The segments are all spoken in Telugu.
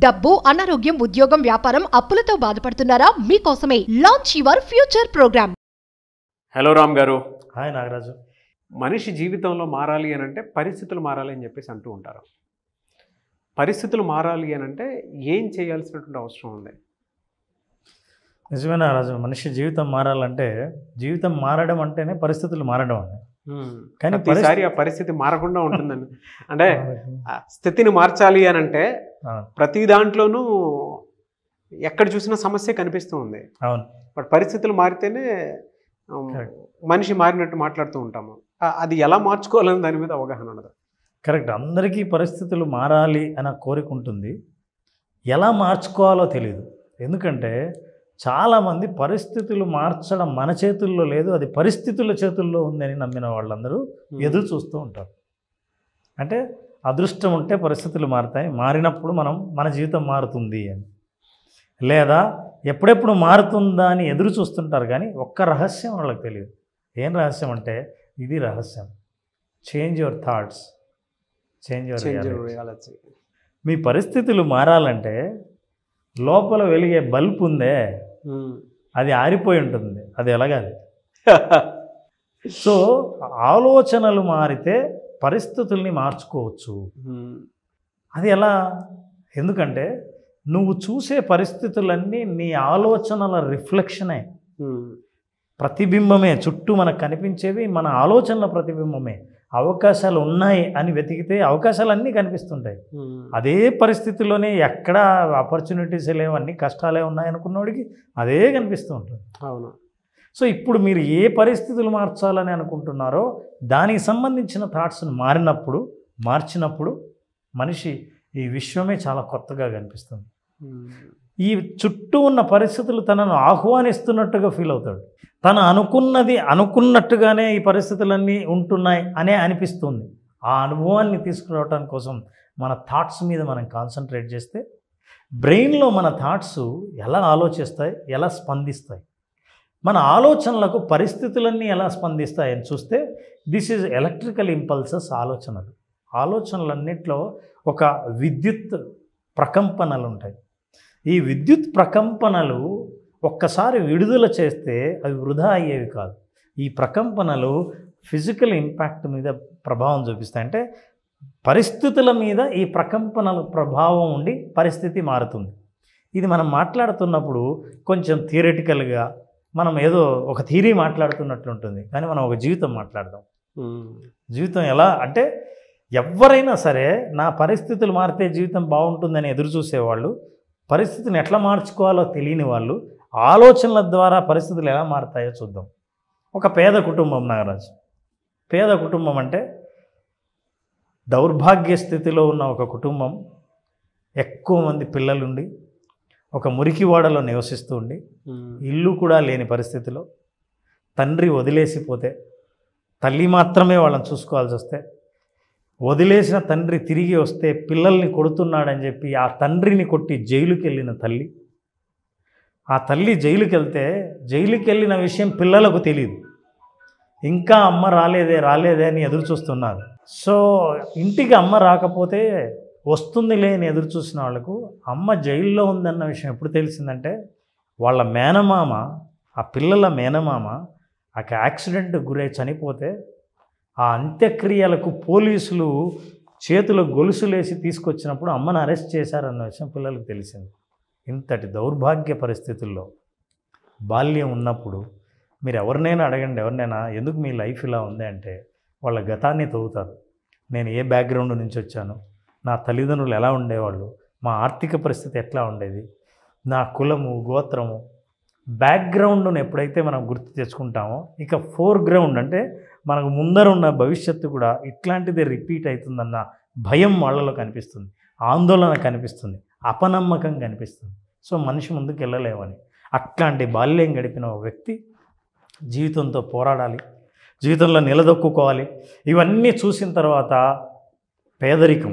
డబ్బు అనారోగ్యం ఉద్యోగం వ్యాపారం అప్పులతో బాధపడుతున్నారా మీకోసమే launch your future programme hello Ram గారు హాయ్ నాగరాజు మనిషి జీవితంలో మారాలి అని అంటే పరిస్థితులు మారాలి అని చెప్పేసి అంటూ ఉంటారు పరిస్థితులు మారాలి అని అంటే ఏం చేయాల్సినటువంటి అవసరం ఉంది నిజమే నాగరాజు మనిషి జీవితం మారాలంటే జీవితం మారడం అంటేనే పరిస్థితులు మారడం అని కానీ ప్రతిసారి ఆ పరిస్థితి మారకుండా ఉంటుందండి అంటే ఆ స్థితిని మార్చాలి అని అంటే ఆ, ప్రతి దాంట్లోనూ ఎక్కడ చూసినా సమస్య కనిపిస్తూ ఉంది అవును బట్ పరిస్థితులు మారితేనే ఉమ్, Correct. మనిషి మారినట్టు మాట్లాడుతూ ఉంటాము ఆ- అది ఎలా మార్చుకోవాలని దాని మీద అవగాహన ఉండదు కరెక్ట్ అందరికీ పరిస్థితులు మారాలి అన్న కోరిక ఉంటుంది ఎలా మార్చుకోవాలో తెలియదు ఎందుకంటే చాలామంది పరిస్థితులు మార్చడం మన చేతుల్లో లేదు అది పరిస్థితుల చేతుల్లో ఉందని నమ్మిన వాళ్ళందరూ ఎదురు చూస్తూ ఉంటారు అంటే అదృష్టం ఉంటే పరిస్థితులు మారుతాయి మారినప్పుడు మనం మన జీవితం మారుతుంది అని లేదా ఎప్పుడెప్పుడు మారుతుందా అని ఎదురు చూస్తుంటారు కానీ ఒక్క రహస్యం వాళ్ళకి తెలియదు ఏం రహస్యం అంటే ఇది రహస్యం change your thoughts change your change reality reality మీ పరిస్థితులు మారాలంటే లోపల వెలిగే బల్బ్ ఉందే అది ఆరిపోయి ఉంటుంది అది ఎలాగాది సో ఆలోచనలు మారితే పరిస్థితుల్ని మార్చుకోవచ్చు అది ఎలా ఎందుకంటే నువ్వు చూసే పరిస్థితులన్నీ నీ ఆలోచనల రిఫ్లెక్షనే ప్రతిబింబమే చుట్టూ మనకు కనిపించేవి మన ఆలోచనల ప్రతిబింబమే అవకాశాలు ఉన్నాయి అని వెతికితే అవకాశాలు అన్నీ కనిపిస్తుంటాయి అదే పరిస్థితిలోనే ఎక్కడ ఆపర్చునిటీస్ లేవు అన్ని కష్టాలే ఉన్నాయనుకున్నోడికి అదే కనిపిస్తూ ఉంటుంది అవును సో ఇప్పుడు మీరు ఏ పరిస్థితులు మార్చాలని అనుకుంటున్నారో దానికి సంబంధించిన థాట్స్ని మారినప్పుడు మార్చినప్పుడు మనిషి ఈ విశ్వమే చాలా కొత్తగా కనిపిస్తుంది ఈ చుట్టూ ఉన్న పరిస్థితులు తనను ఆహ్వానిస్తున్నట్టుగా ఫీల్ అవుతాడు తను అనుకున్నది అనుకున్నట్టుగానే ఈ పరిస్థితులన్నీ ఉంటున్నాయి అనే అనిపిస్తుంది ఆ అనుభవాన్ని తీసుకురావడానికి కోసం మన థాట్స్ మీద మనం కాన్సన్ట్రేట్ చేస్తే బ్రెయిన్లో మన థాట్స్ ఎలా ఆలోచిస్తాయి ఎలా స్పందిస్తాయి మన ఆలోచనలకు పరిస్థితులన్నీ ఎలా స్పందిస్తాయి అని చూస్తే దిస్ ఈజ్ ఎలక్ట్రికల్ ఇంపల్సెస్ ఆలోచనలు ఆలోచనలన్నింటిలో ఒక విద్యుత్ ప్రకంపనలు ఉంటాయి ఈ విద్యుత్ ప్రకంపనలు ఒక్కసారి విడుదల చేస్తే అవి వృధా అయ్యేవి కాదు ఈ ప్రకంపనలు ఫిజికల్ ఇంపాక్ట్ మీద ప్రభావం చూపిస్తాయి అంటే పరిస్థితుల మీద ఈ ప్రకంపనల ప్రభావం ఉండి పరిస్థితి మారుతుంది ఇది మనం మాట్లాడుతున్నప్పుడు కొంచెం థియరిటికల్గా మనం ఏదో ఒక థీరీ మాట్లాడుతున్నట్లు ఉంటుంది కానీ మనం ఒక జీవితం మాట్లాడదాం జీవితం ఎలా అంటే ఎవరైనా సరే నా పరిస్థితులు మారితే జీవితం బాగుంటుందని ఎదురు చూసేవాళ్ళు పరిస్థితిని ఎట్లా మార్చుకోవాలో తెలియని వాళ్ళు ఆలోచనల ద్వారా పరిస్థితులు ఎలా మారుతాయో చూద్దాం ఒక పేద కుటుంబం నాగరాజు పేద కుటుంబం అంటే దౌర్భాగ్య స్థితిలో ఉన్న ఒక కుటుంబం ఎక్కువ మంది పిల్లలుండి ఒక మురికివాడలో నివసిస్తూ ఉండి ఇల్లు కూడా లేని పరిస్థితిలో తండ్రి వదిలేసిపోతే తల్లి మాత్రమే వాళ్ళని చూసుకోవాల్సి వస్తే వదిలేసిన తండ్రి తిరిగి వస్తే పిల్లల్ని కొడుతున్నాడని చెప్పి ఆ తండ్రిని కొట్టి జైలుకి వెళ్ళిన తల్లి ఆ తల్లి జైలుకి వెళ్తే జైలుకి వెళ్ళిన విషయం పిల్లలకు తెలియదు ఇంకా అమ్మ రాలేదే రాలేదే అని ఎదురు చూస్తున్నారు సో ఇంటికి అమ్మ రాకపోతే వస్తుందిలే అని ఎదురు చూసిన వాళ్ళకు అమ్మ జైల్లో ఉందన్న విషయం ఎప్పుడు తెలిసిందంటే వాళ్ళ మేనమామ ఆ పిల్లల మేనమామ ఆ యాక్సిడెంట్ గురై చనిపోతే ఆ అంత్యక్రియలకు పోలీసులు చేతిలో గొలుసులేసి తీసుకొచ్చినప్పుడు అమ్మను అరెస్ట్ చేశారన్న విషయం పిల్లలకు తెలిసింది ఇంతటి దౌర్భాగ్య పరిస్థితుల్లో బాల్యం ఉన్నప్పుడు మీరు ఎవరినైనా అడగండి ఎవరినైనా ఎందుకు మీ లైఫ్ ఇలా ఉంది అంటే వాళ్ళ గతాన్ని తవ్వుతారు నేను ఏ బ్యాక్గ్రౌండ్ నుంచి వచ్చాను నా తల్లిదండ్రులు ఎలా ఉండేవాళ్ళు మా ఆర్థిక పరిస్థితి ఎట్లా ఉండేది నా కులము గోత్రము బ్యాక్గ్రౌండ్ను ఎప్పుడైతే మనం గుర్తు తెచ్చుకుంటామో ఇక ఫోర్ గ్రౌండ్ అంటే మనకు ముందర ఉన్న భవిష్యత్తు కూడా ఇట్లాంటిదే రిపీట్ అవుతుందన్న భయం వాళ్ళలో కనిపిస్తుంది ఆందోళన కనిపిస్తుంది అపనమ్మకం కనిపిస్తుంది సో మనిషి ముందుకు వెళ్ళలేమని అట్లాంటి బాల్యం గడిపిన ఒక వ్యక్తి జీవితంతో పోరాడాలి జీవితంలో నిలదొక్కుకోవాలి ఇవన్నీ చూసిన తర్వాత పేదరికం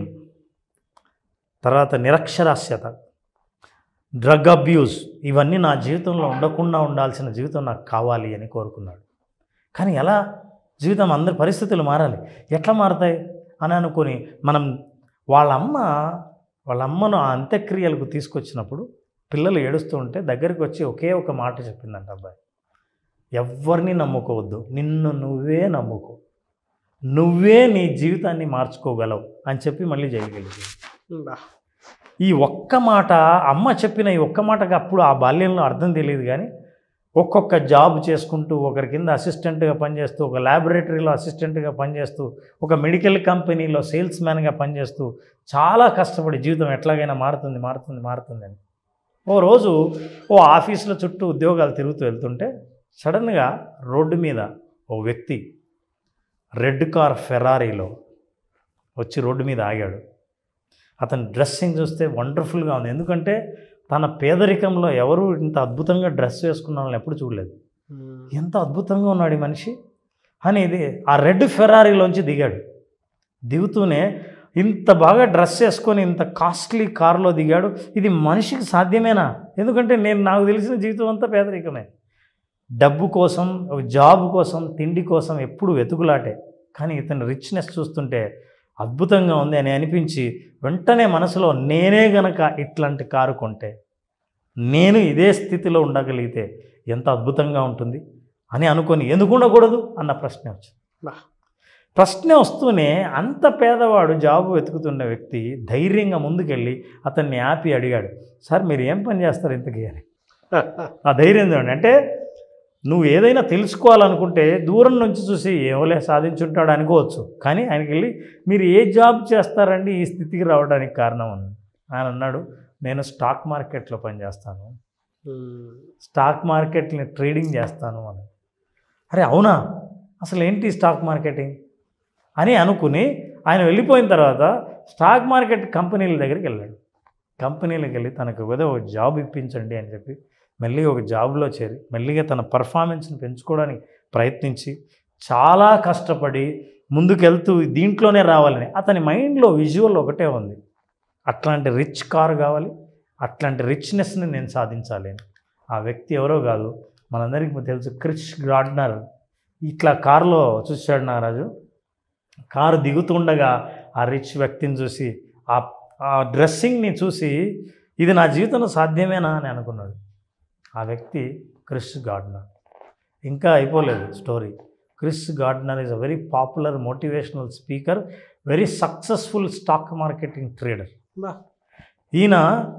తర్వాత నిరక్షరాస్యత డ్రగ్ అబ్యూస్ ఇవన్నీ నా జీవితంలో ఉండకుండా ఉండాల్సిన జీవితం నాకు కావాలి అని కోరుకున్నాడు కానీ ఎలా జీవితం అందరి పరిస్థితులు మారాలి ఎట్లా మారుతాయి అని అనుకొని మనం వాళ్ళ అమ్మ వాళ్ళ అమ్మను ఆ అంత్యక్రియలకు తీసుకొచ్చినప్పుడు పిల్లలు ఏడుస్తూ ఉంటే దగ్గరికి వచ్చి ఒకే ఒక మాట చెప్పిందంట అబ్బాయి ఎవరిని నమ్ముకోవద్దు నిన్ను నువ్వే నమ్ముకో నువ్వే నీ జీవితాన్ని మార్చుకోగలవు అని చెప్పి మళ్ళీ చేయగలిగింది బా. ఈ ఒక్క మాట అమ్మ చెప్పిన ఈ ఒక్క మాటకి అప్పుడు ఆ బాల్యంలో అర్థం తెలియదు కానీ ఒక్కొక్క జాబ్ చేసుకుంటూ ఒకరి కింద అసిస్టెంట్గా పనిచేస్తూ ఒక ల్యాబొరేటరీలో అసిస్టెంట్గా పనిచేస్తూ ఒక మెడికల్ కంపెనీలో సేల్స్ మ్యాన్గా పనిచేస్తూ చాలా కష్టపడి జీవితం ఎట్లాగైనా మారుతుంది మారుతుంది మారుతుంది అని ఓ రోజు ఓ ఆఫీసులో చుట్టూ ఉద్యోగాలు తిరుగుతూ వెళ్తుంటే సడన్గా రోడ్డు మీద ఓ వ్యక్తి రెడ్ కార్ ఫెరారీలో వచ్చి రోడ్డు మీద ఆగాడు అతని డ్రెస్సింగ్ చూస్తే వండర్ఫుల్గా ఉంది ఎందుకంటే తన పేదరికంలో ఎవరు ఇంత అద్భుతంగా డ్రెస్ వేసుకున్న వాళ్ళని ఎప్పుడు చూడలేదు ఉమ్. ఎంత అద్భుతంగా ఉన్నాడు ఈ మనిషి అనేది ఆ రెడ్ ఫెరారీలోంచి దిగాడు దిగుతూనే ఇంత బాగా డ్రెస్ వేసుకొని ఇంత కాస్ట్లీ కారులో దిగాడు ఇది మనిషికి సాధ్యమేనా ఎందుకంటే నేను నాకు తెలిసిన జీవితం అంతా పేదరికమే డబ్బు కోసం ఒక జాబ్ కోసం తిండి కోసం ఎప్పుడు వెతుకులాటే కానీ ఇతని రిచ్నెస్ చూస్తుంటే అద్భుతంగా ఉంది అని అనిపించి వెంటనే మనసులో నేనే గనక ఇట్లాంటి కారు కొంటే నేను ఇదే స్థితిలో ఉండగలిగితే ఎంత అద్భుతంగా ఉంటుంది అని అనుకొని ఎందుకు ఉండకూడదు అన్న ప్రశ్న వచ్చింది బా. ప్రశ్న వస్తూనే అంత పేదవాడు జాబు వెతుకుతున్న వ్యక్తి ధైర్యంగా ముందుకెళ్ళి అతన్ని ఆపి అడిగాడు సార్ మీరు ఏం పని చేస్తారు ఇంతకీ అని ఆ ధైర్యం చూడండి అంటే నువ్వు ఏదైనా తెలుసుకోవాలనుకుంటే దూరం నుంచి చూసి ఏమోలే సాధించుంటాడు అనుకోవచ్చు కానీ ఆయనకి వెళ్ళి మీరు ఏ జాబ్ చేస్తారండి ఈ స్థితికి రావడానికి కారణం అని ఆయన అన్నాడు నేను స్టాక్ మార్కెట్లో పనిచేస్తాను ఉమ్. స్టాక్ మార్కెట్ని ట్రేడింగ్ చేస్తాను అని అరే అవునా అసలు ఏంటి స్టాక్ మార్కెటింగ్ అని అనుకుని ఆయన వెళ్ళిపోయిన తర్వాత స్టాక్ మార్కెట్ కంపెనీల దగ్గరికి వెళ్ళాడు కంపెనీలకు వెళ్ళి తనకు ఏదో ఒక జాబ్ ఇప్పించండి అని చెప్పి మెల్లిగా ఒక జాబ్లో చేరి మెల్లిగా తన పర్ఫార్మెన్స్ని పెంచుకోవడానికి ప్రయత్నించి చాలా కష్టపడి ముందుకెళ్తూ దీంట్లోనే రావాలని అతని మైండ్లో విజువల్ ఒకటే ఉంది అట్లాంటి రిచ్ కారు కావాలి అట్లాంటి రిచ్నెస్ని నేను సాధించాలి అని ఆ వ్యక్తి ఎవరో కాదు మనందరికీ తెలుసు క్రిష్ గార్డ్నర్ ఇట్లా కారులో చూశాడు నారాజు కారు దిగుతుండగా ఆ రిచ్ వ్యక్తిని చూసి ఆ ఆ డ్రెస్సింగ్ని చూసి ఇది నా జీవితంలో సాధ్యమేనా అని అనుకున్నాడు ఆ వ్యక్తి క్రిష్ గార్డ్నర్ ఇంకా అయిపోలేదు story Chris Gardner is a very popular motivational speaker very successful stock marketing trader బా. ఈయన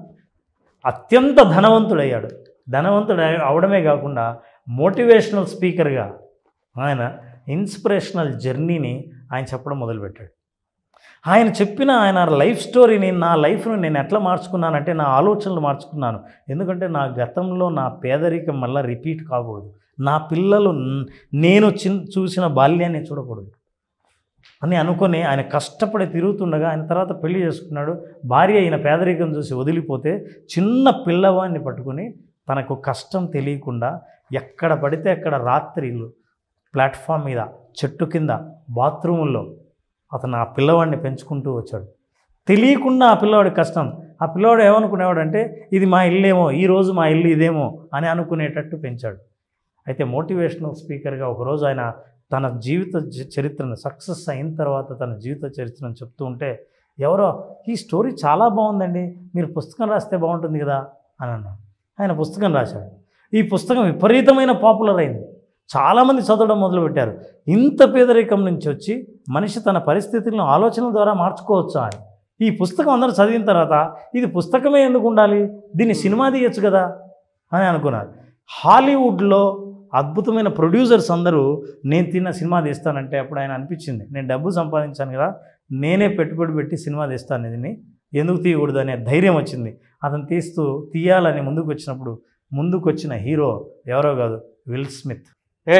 అత్యంత ధనవంతుడయ్యాడు ధనవంతుడు అవడమే కాకుండా మోటివేషనల్ స్పీకర్గా ఆయన ఇన్స్పిరేషనల్ జర్నీని ఆయన చెప్పడం మొదలుపెట్టాడు ఆయన చెప్పిన ఆయన లైఫ్ స్టోరీని నా లైఫ్ను నేను ఎట్లా మార్చుకున్నానంటే నా ఆలోచనలు మార్చుకున్నాను ఎందుకంటే నా గతంలో నా పేదరికం మళ్ళీ రిపీట్ కాకూడదు నా పిల్లలు న్- నేను చిన్ చూసిన బాల్యాన్ని చూడకూడదు అని అనుకొని ఆయన కష్టపడి తిరుగుతుండగా ఆయన తర్వాత పెళ్లి చేసుకున్నాడు భార్య అయిన పేదరికం చూసి వదిలిపోతే చిన్న పిల్లవాడిని పట్టుకుని తనకు కష్టం తెలియకుండా ఎక్కడ పడితే అక్కడ రాత్రిళ్ళు ప్లాట్ఫామ్ మీద చెట్టు కింద బాత్రూముల్లో అతను ఆ పిల్లవాడిని పెంచుకుంటూ వచ్చాడు తెలియకుండా ఆ పిల్లవాడి కష్టం ఆ పిల్లవాడు ఏమనుకునేవాడంటే ఇది మా ఇల్లేమో ఈ రోజు మా ఇల్లు ఇదేమో అని అనుకునేటట్టు పెంచాడు అయితే మోటివేషనల్ స్పీకర్గా ఒకరోజు ఆయన తన జీవిత చ- చరిత్రను సక్సెస్ అయిన తర్వాత తన జీవిత చరిత్రను చెప్తూ ఉంటే ఎవరో ఈ స్టోరీ చాలా బాగుందండి మీరు పుస్తకం రాస్తే బాగుంటుంది కదా అని అన్నాడు ఆయన పుస్తకం రాశాడు ఈ పుస్తకం విపరీతమైన పాపులర్ అయింది చాలామంది చదవడం మొదలుపెట్టారు ఇంత పేదరికం నుంచి వచ్చి మనిషి తన పరిస్థితులను ఆలోచనల ద్వారా మార్చుకోవచ్చా అని ఈ పుస్తకం అందరూ చదివిన తర్వాత ఇది పుస్తకమే ఎందుకు ఉండాలి దీన్ని సినిమా తీయచ్చు కదా అని అనుకున్నారు హాలీవుడ్లో అద్భుతమైన ప్రొడ్యూసర్స్ అందరూ నేను తిన్న సినిమా తీస్తానంటే అప్పుడు ఆయన అనిపించింది నేను డబ్బు సంపాదించాను కదా నేనే పెట్టుబడి పెట్టి సినిమా తీస్తాను దీన్ని ఎందుకు తీయకూడదు అనే ధైర్యం వచ్చింది అతను తీస్తూ తీయాలని ముందుకు వచ్చినప్పుడు ముందుకు వచ్చిన హీరో ఎవరో కాదు Will Smith a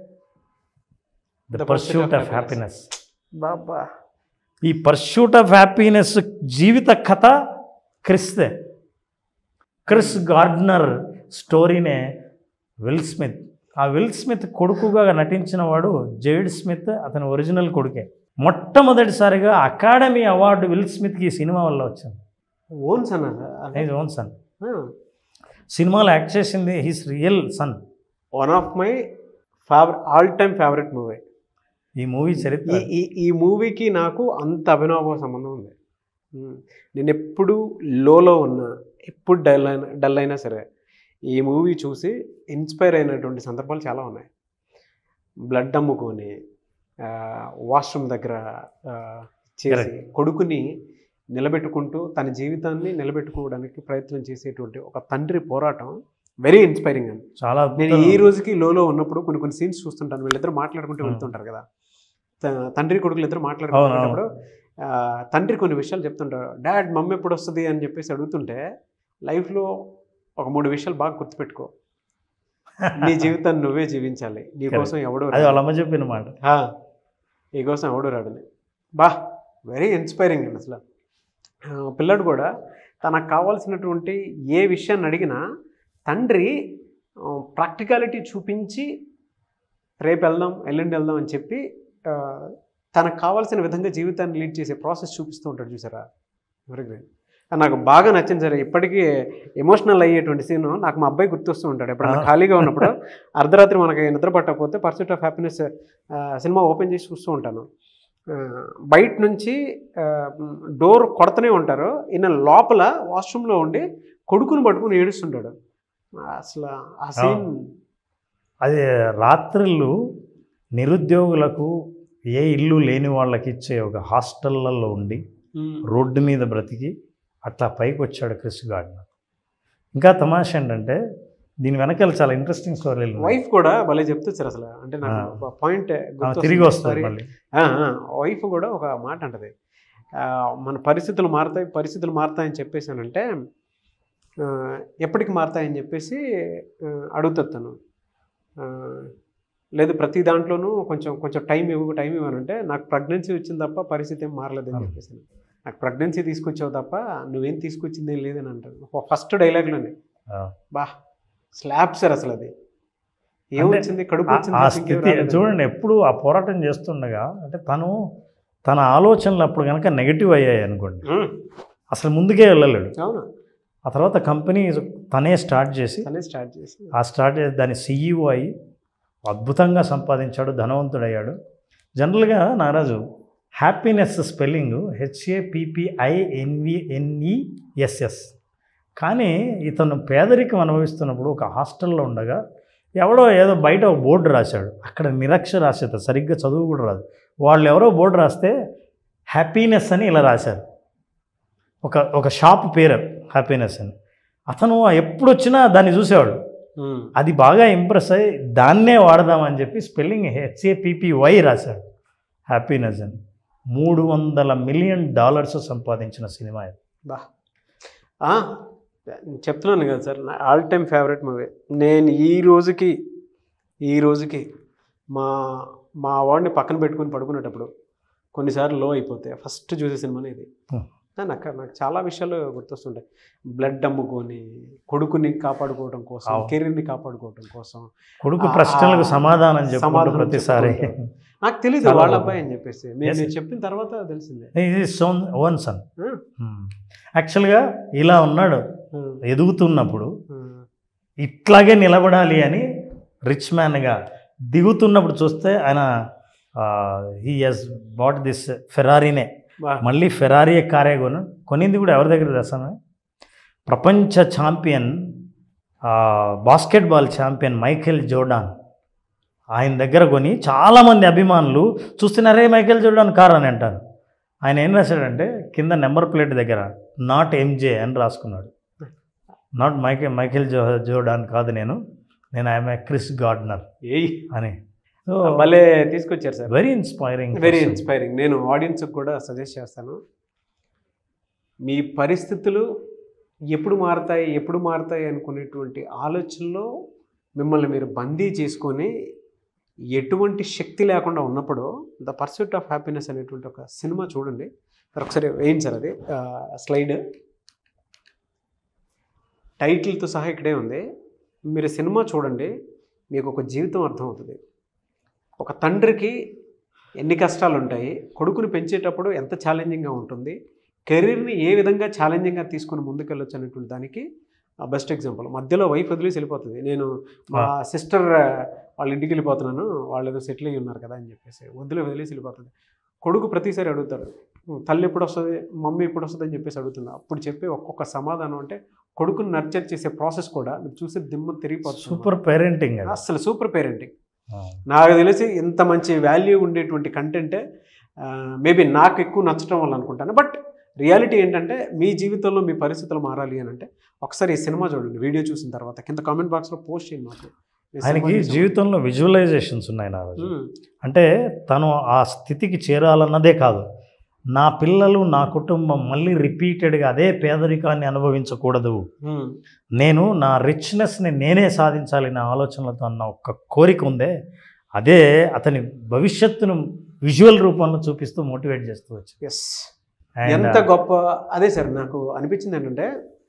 the The pursuit Pursuit of of happiness బాబా ఈ పర్స్యూట్ ఆఫ్ హ్యాపీనెస్ జీవిత కథ క్రిస్దే క్రిస్ గార్డ్నర్ స్టోరీనే విల్ స్మిత్ ఆ విల్ స్మిత్ కొడుకుగా నటించిన వాడు జైడ్ స్మిత్ అతని ఒరిజినల్ కొడుకే మొట్టమొదటిసారిగా అకాడమీ అవార్డు విల్ స్మిత్కి ఈ సినిమా వల్ల వచ్చింది ఓన్స్ అన్నారు హీజ్ ఓన్ సన్ సినిమాలో యాక్ట్ చేసింది his real son one of my favourite all time favourite movie ఈ మూవీ చరిత్ర ఈ ఈ ఈ మూవీకి నాకు అంత అభినవ సంబంధం ఉంది ఉమ్. నేను ఎప్పుడు లోలో ఉన్నా ఎప్పుడు డల్ అయినా డల్ అయినా సరే ఈ మూవీ చూసి ఇన్స్పైర్ అయినటువంటి సందర్భాలు చాలా ఉన్నాయి బ్లడ్ అమ్ముకొని వాష్రూమ్ దగ్గర ఆ, చేసి Correct. కొడుకుని నిలబెట్టుకుంటూ తన జీవితాన్ని నిలబెట్టుకోవడానికి ప్రయత్నం చేసేటువంటి ఒక తండ్రి పోరాటం వెరీ ఇన్స్పైరింగ్ అండి చాలా నేను అద్భుతం. ఈ రోజుకి లోలో ఉన్నప్పుడు కొన్ని కొన్ని సీన్స్ చూస్తుంటాను వీళ్ళిద్దరు మాట్లాడుకుంటూ Hmm. వెళ్తుంటారు కదా త- తండ్రి కొడుకులు ఇద్దరు మాట్లాడుకుంటున్నప్పుడు ఆ, తండ్రి కొన్ని విషయాలు చెప్తుంటారు డాడ్ మమ్మీ ఎప్పుడు వస్తుంది అని చెప్పేసి అడుగుతుంటే లైఫ్లో ఒక మూడు విషయాలు బాగా గుర్తుపెట్టుకో నీ జీవితాన్ని నువ్వే జీవించాలి నీ Correct. కోసం ఎవడు అది వాళ్ళ అమ్మ చెప్పిన మాట నీ కోసం ఎవడు రాడని బా వెరీ ఇన్స్పైరింగ్ అండి అసలు ఆ, పిల్లాడు కూడా తనకు కావాల్సినటువంటి ఏ విషయాన్ని అడిగినా తండ్రి ప్రాక్టికాలిటీ చూపించి రేపు వెళ్దాం ఎల్లుండి వెళ్దాం అని చెప్పి ఆ, తనకు కావాల్సిన విధంగా జీవితాన్ని లీడ్ చేసే ప్రాసెస్ చూపిస్తూ ఉంటాడు చూసారా వెరీ గ్రేట్ నాకు బాగా నచ్చింది సరే ఇప్పటికీ ఎమోషనల్ అయ్యేటువంటి సీన్ నాకు మా అబ్బాయి గుర్తొస్తూ ఉంటాడు ఎప్పుడైనా ఆ. ఖాళీగా ఉన్నప్పుడు అర్ధరాత్రి మనకి నిద్ర పట్టకపోతే పర్సూట్ ఆఫ్ హ్యాపీనెస్ సినిమా ఓపెన్ చేసి చూస్తూ ఉంటాను ఆ, బయట నుంచి డోర్ కొడతనే ఉంటారు ఈయన లోపల వాష్రూమ్లో ఉండి కొడుకుని పట్టుకుని ఏడుస్తుంటాడు అసలు ఆ సీన్ అది రాత్రిళ్ళు నిరుద్యోగులకు ఏ ఇల్లు లేని వాళ్ళకి ఇచ్చే ఒక హాస్టళ్లలో ఉండి రోడ్డు మీద బ్రతికి అట్లా పైకి వచ్చాడు క్రిస్ గార్డెన్ ఇంకా తమాష ఏంటంటే దీని వెనకాల చాలా ఇంట్రెస్టింగ్ స్టోరీలు ఉన్నాయి. వైఫ్ కూడా భలే చెప్తుంది సార్ అసలు అంటే నాకు ఆ. ఒక పాయింట్ ఆ, తిరిగి వస్తుంది మళ్ళీ వైఫ్ కూడా ఒక మాట అంటది ఆ, మన పరిస్థితులు మారుతాయి పరిస్థితులు మారుతాయని చెప్పేసానంటే ఆ, ఎప్పటికి మారుతాయని చెప్పేసి ఆ, అడుగుతుంది తను ఆ, లేదు ప్రతి దాంట్లోనూ కొంచెం కొంచెం టైం ఇవ్వు టైం ఇవ్వనంటే నాకు ప్రెగ్నెన్సీ వచ్చింది తప్ప పరిస్థితి ఏం మారలేదని అవును. చెప్పేసి నాకు ప్రెగ్నెన్సీ తీసుకొచ్చావు తప్ప నువ్వేం తీసుకొచ్చింది ఏం లేదని అంటారు ఫస్ట్ డైలాగ్లోనే ఆ. బా స్లాబ్ సార్ అసలు అది ఏమొచ్చింది కడుపు ఆ- వచ్చింది ఆ తప్పించి ఏం స్థితి రాలేదని. చూడండి ఎప్పుడు ఆ పోరాటం చేస్తుండగా అంటే తను తన ఆలోచనలు అప్పుడు కనుక నెగిటివ్ అయ్యాయి అనుకోండి ఉమ్, అసలు ముందుకే వెళ్ళలేడు అవును ఆ తర్వాత కంపెనీ తనే స్టార్ట్ చేసి తనే స్టార్ట్ చేసి ఆ స్టార్ట్ చేసి దాని సీఈఓ అయ్యి అద్భుతంగా సంపాదించాడు ధనవంతుడయ్యాడు జనరల్గా నారాజు హ్యాపీనెస్ స్పెల్లింగ్ హెచ్ఏపిపిఐఎన్విఎన్ఈఎస్ఎస్ కానీ ఇతను పేదరికం అనుభవిస్తున్నప్పుడు ఒక హాస్టల్లో ఉండగా ఎవడో ఏదో బయట ఒక బోర్డు రాశాడు అక్కడ నిరక్షరాస్యత సరిగ్గా చదువు కూడా రాదు వాళ్ళు ఎవరో బోర్డు రాస్తే హ్యాపీనెస్ అని ఇలా రాశారు ఒక ఒక షాప్ పేరు హ్యాపీనెస్ అని అతను ఎప్పుడు వచ్చినా దాన్ని చూసేవాడు ఉమ్, అది బాగా ఇంప్రెస్ అయ్యి దాన్నే వాడదామని చెప్పి స్పెల్లింగ్ హెచ్ఏపిపివై రాశాడు హ్యాపీనెస్ అని మూడు వందల మిలియన్ డాలర్స్ సంపాదించిన సినిమా ఇది బా ఆ, చెప్తున్నాను కదా సార్ నా ఆల్ టైమ్ ఫేవరెట్ మూవీ నేను ఈ రోజుకి ఈ రోజుకి మా మా వాడిని పక్కన పెట్టుకొని పడుకునేటప్పుడు కొన్నిసార్లు లో అయిపోతాయి ఫస్ట్ చూసే సినిమానే ఇది Hmm. ఆ, నాకు నాకు చాలా విషయాలు గుర్తొస్తుంటాయి బ్లడ్ అమ్ముకొని కొడుకుని కాపాడుకోవడం కోసం అవును. కెరీర్ని కాపాడుకోవడం కోసం కొడుకు ఆ- ప్రశ్నలకు సమాధానం చెప్పుకుంటూ సమాధానం ప్రతిసారి చెప్పుకుంటూ. నాకు తెలియదు చాలా వాళ్ళ బాగుంది. అబ్బాయి అని చెప్పేసి మీరు Yes. మీరు చెప్పిన తర్వాత తెలిసిందే ఇది సోన్ ఓన్ సన్ Hmm. యాక్చువల్గా ఇలా ఉన్నాడు Hmm. ఎదుగుతున్నప్పుడు Hmm. ఇట్లాగే నిలబడాలి అని రిచ్ మ్యాన్గా దిగుతున్నప్పుడు చూస్తే ఆయన హీ హెస్ బాట్ దిస్ ఫెరారీనే బా మళ్ళీ ఫెరారీ కారే కొను కొనింది కూడా ఎవరి దగ్గర తెస్తాను ప్రపంచ champion basketball champion Michael Jordan ఆయన దగ్గర కొని చాలామంది అభిమానులు చూస్తున్నారే మైఖేల్ జోర్డాన్ కార్ అని అంటారు ఆయన ఏం రాశాడంటే కింద నెంబర్ ప్లేట్ దగ్గర నాట్ ఎంజే అని రాసుకున్నాడు నాట్ మైకే మైఖేల్ జో జోర్డాన్ కాదు నేను నేను ఐఎమ్ ఏ క్రిస్ గార్డనర్ ఏయ్ అని భలే తీసుకొచ్చారు sir very inspiring very inspiring నేను ఆడియన్స్కి కూడా సజెస్ట్ చేస్తాను మీ పరిస్థితులు ఎప్పుడు మారుతాయి ఎప్పుడు మారుతాయి అనుకునేటువంటి ఆలోచనలో మిమ్మల్ని మీరు బందీ చేసుకొని ఎటువంటి శక్తి లేకుండా ఉన్నప్పుడు ద పర్సూట్ ఆఫ్ హ్యాపీనెస్ అనేటువంటి ఒక సినిమా చూడండి సార్ ఒకసారి వేయండి సార్ అది స్లైడ్ టైటిల్తో సహా ఇక్కడే ఉంది మీరు సినిమా చూడండి మీకు ఒక జీవితం అర్థమవుతుంది ఒక తండ్రికి ఎన్ని కష్టాలు ఉంటాయి కొడుకుని పెంచేటప్పుడు ఎంత ఛాలెంజింగ్గా ఉంటుంది కెరీర్ని ఏ విధంగా ఛాలెంజింగ్గా తీసుకొని ముందుకెళ్ళొచ్చు అనేటువంటి దానికి బెస్ట్ ఎగ్జాంపుల్ మధ్యలో వైఫ్ వదిలేసి వెళ్ళిపోతుంది నేను మా సిస్టర్ వాళ్ళ ఇంటికి వెళ్ళిపోతున్నాను వాళ్ళు ఏదో సెటిల్ అయ్యి ఉన్నారు కదా అని చెప్పేసి వదిలే వదిలేసి వెళ్ళిపోతుంది కొడుకు ప్రతిసారి అడుగుతాడు "ఉమ్, తల్లి ఎప్పుడు వస్తుంది మమ్మీ ఎప్పుడు వస్తుంది అని చెప్పేసి అడుగుతున్నా అప్పుడు చెప్పే ఒక్కొక్క సమాధానం అంటే కొడుకుని నర్చర్ చేసే ప్రాసెస్ కూడా మీరు చూసే దిమ్మ తిరిగిపోతుంది సూపర్ పేరెంటింగ్ అది అసలు సూపర్ పేరెంటింగ్ ఆ. నాకు తెలిసి ఇంత మంచి వాల్యూ ఉండేటువంటి కంటెంటే మేబీ నాకు ఎక్కువ నచ్చడం వల్ల అనుకుంటాను బట్ రియాలిటీ ఏంటంటే మీ జీవితంలో మీ పరిస్థితులు మారాలి అని అంటే ఒకసారి ఈ సినిమా చూడండి వీడియో చూసిన తర్వాత కింద కామెంట్ బాక్స్లో పోస్ట్ చేయండి మాకు ఈ సినిమా ఆయనకి చూసాం. జీవితంలో విజువలైజేషన్స్ ఉన్నాయి నా రోజు ఉమ్, అంటే తను ఆ స్థితికి చేరాలన్నదే కాదు నా పిల్లలు నా కుటుంబం మళ్ళీ రిపీటెడ్గా అదే పేదరికాన్ని అనుభవించకూడదు ఉమ్, నేను నా రిచ్నెస్ని నేనే సాధించాలి నా ఆలోచనలతో అన్న ఒక కోరిక ఉందే అదే అతని భవిష్యత్తును విజువల్ రూపంలో చూపిస్తూ మోటివేట్ చేస్తూ వచ్చింది ఎస్ And, ఎంత గొప్ప అదే సార్ నాకు అనిపించింది ఏంటంటే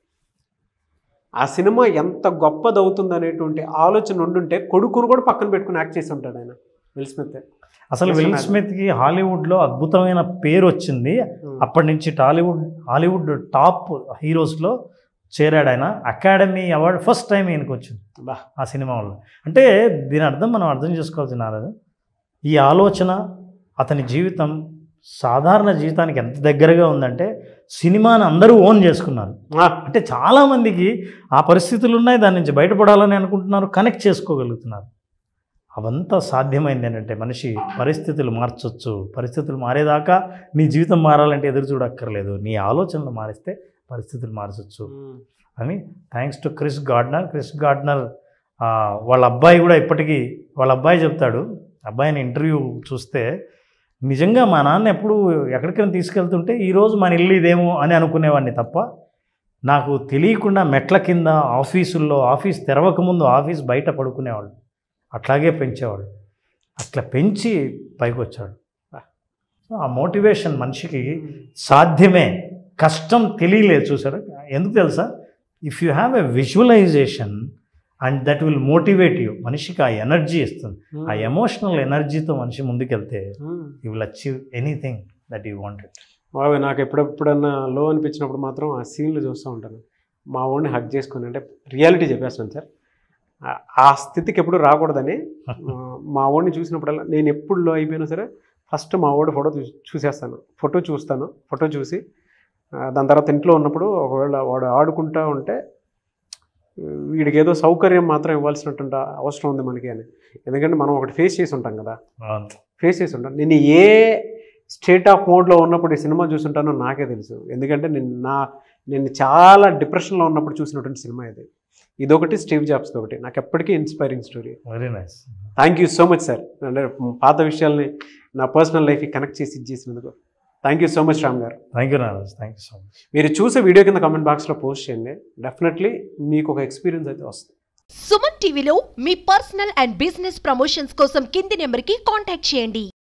ఆ సినిమా ఎంత గొప్పది అవుతుంది అనేటువంటి ఆలోచన ఉండుంటే కొడుకును కూడా పక్కన పెట్టుకుని యాక్ట్ చేసి ఉంటాడు ఆయన విల్ స్మిత్ అసలు Yes, విల్ madam. స్మిత్కి హాలీవుడ్లో అద్భుతమైన పేరు వచ్చింది ఉమ్, అప్పటి నుంచి టాలీవుడ్ హాలీవుడ్ టాప్ హీరోస్లో చేరాడు ఆయన అకాడమీ అవార్డు ఫస్ట్ టైం ఈయనకు వచ్చింది బా ఆ సినిమా వల్ల అంటే దీని అర్థం మనం అర్థం చేసుకోవాల్సిన నారదు ఈ ఆలోచన అతని జీవితం సాధారణ జీవితానికి ఎంత దగ్గరగా ఉందంటే సినిమాని అందరూ ఓన్ చేసుకున్నారు ఆ, అంటే చాలామందికి ఆ పరిస్థితులు ఉన్నాయి దాని నుంచి బయటపడాలని అనుకుంటున్నారు కనెక్ట్ చేసుకోగలుగుతున్నారు అవంతా సాధ్యమైంది ఏంటంటే మనిషి పరిస్థితులు మార్చొచ్చు పరిస్థితులు మారేదాకా నీ జీవితం మారాలంటే ఎదురు చూడక్కర్లేదు నీ ఆలోచనలు మారిస్తే పరిస్థితులు మార్చొచ్చు ఉమ్, అని thanks to Chris Gardner Chris Gardner ఆ, వాళ్ళ అబ్బాయి కూడా ఇప్పటికీ వాళ్ళ అబ్బాయి చెప్తాడు అబ్బాయిని ఇంటర్వ్యూ చూస్తే నిజంగా మా నాన్న ఎప్పుడు ఎక్కడికైనా తీసుకెళ్తుంటే ఈరోజు మన ఇల్లు ఇదేమో అని అనుకునేవాడిని తప్ప నాకు తెలియకుండా మెట్ల కింద ఆఫీసుల్లో ఆఫీస్ తెరవకముందు ఆఫీస్ బయట పడుకునేవాళ్ళు అట్లాగే పెంచేవాళ్ళు అట్లా పెంచి పైకి వచ్చాడు సో ఆ మోటివేషన్ మనిషికి సాధ్యమే కష్టం తెలియలేదు చూసారా ఎందుకు తెలుసా if you have a visualization and that will motivate you మనిషికి ఆ ఎనర్జీ ఇస్తుంది ఆ ఎమోషనల్ ఎనర్జీతో మనిషి ముందుకెళ్తే um. You will achieve anything that you wanted బాబాయ్ నాకు ఎప్పుడెప్పుడన్నా లో అనిపించినప్పుడు మాత్రం ఆ సీన్లు చూస్తూ ఉంటాను మా వాడిని హక్ చేసుకుని అంటే రియాలిటీ చెప్పేస్తాను సార్ ఆ- ఆ స్థితికి ఎప్పుడు రాకూడదని ఆ, మా వాడిని చూసినప్పుడల్లా నేను ఎప్పుడు లో అయిపోయినా సరే ఫస్ట్ మా వాడు ఫోటో చూ చూసేస్తాను ఫోటో చూస్తాను ఫోటో చూసి ఆ, దాని తర్వాత ఇంట్లో ఉన్నప్పుడు ఒకవేళ వాడు ఆడుకుంటా ఉంటే వీడికి ఏదో సౌకర్యం మాత్రం ఇవ్వాల్సినటువంటి అవసరం ఉంది మనకి అని ఎందుకంటే మనం ఒకటి ఫేస్ చేసి ఉంటాం కదా ఫేస్ చేసి ఉంటాను నేను ఏ స్టేట్ ఆఫ్ మోడ్లో ఉన్నప్పుడు ఈ సినిమా చూసుంటానో నాకే తెలుసు ఎందుకంటే నేను నా నేను చాలా డిప్రెషన్లో ఉన్నప్పుడు చూసినటువంటి సినిమా ఇది ఇదొకటి స్టీవ్ జాబ్స్ ఒకటి నాకు ఎప్పటికీ inspiring story very nice thank you so much sir అంటే పాత విషయాల్ని నా పర్సనల్ లైఫ్కి కనెక్ట్ చేసి ఇచ్చేసినందుకు thank you so much Ram garu thank you నారాజ్ థ్యాంక్ యూ సో మచ్ మీరు చూసే వీడియో కింద కామెంట్ బాక్స్లో పోస్ట్ చేయండి డెఫినెట్లీ మీకు ఒక ఎక్స్పీరియన్స్ అయితే వస్తుంది సుమన్ టీవీలో మీ పర్సనల్ అండ్ బిజినెస్ ప్రమోషన్స్ కోసం కింది నెంబర్కి కాంటాక్ట్ చేయండి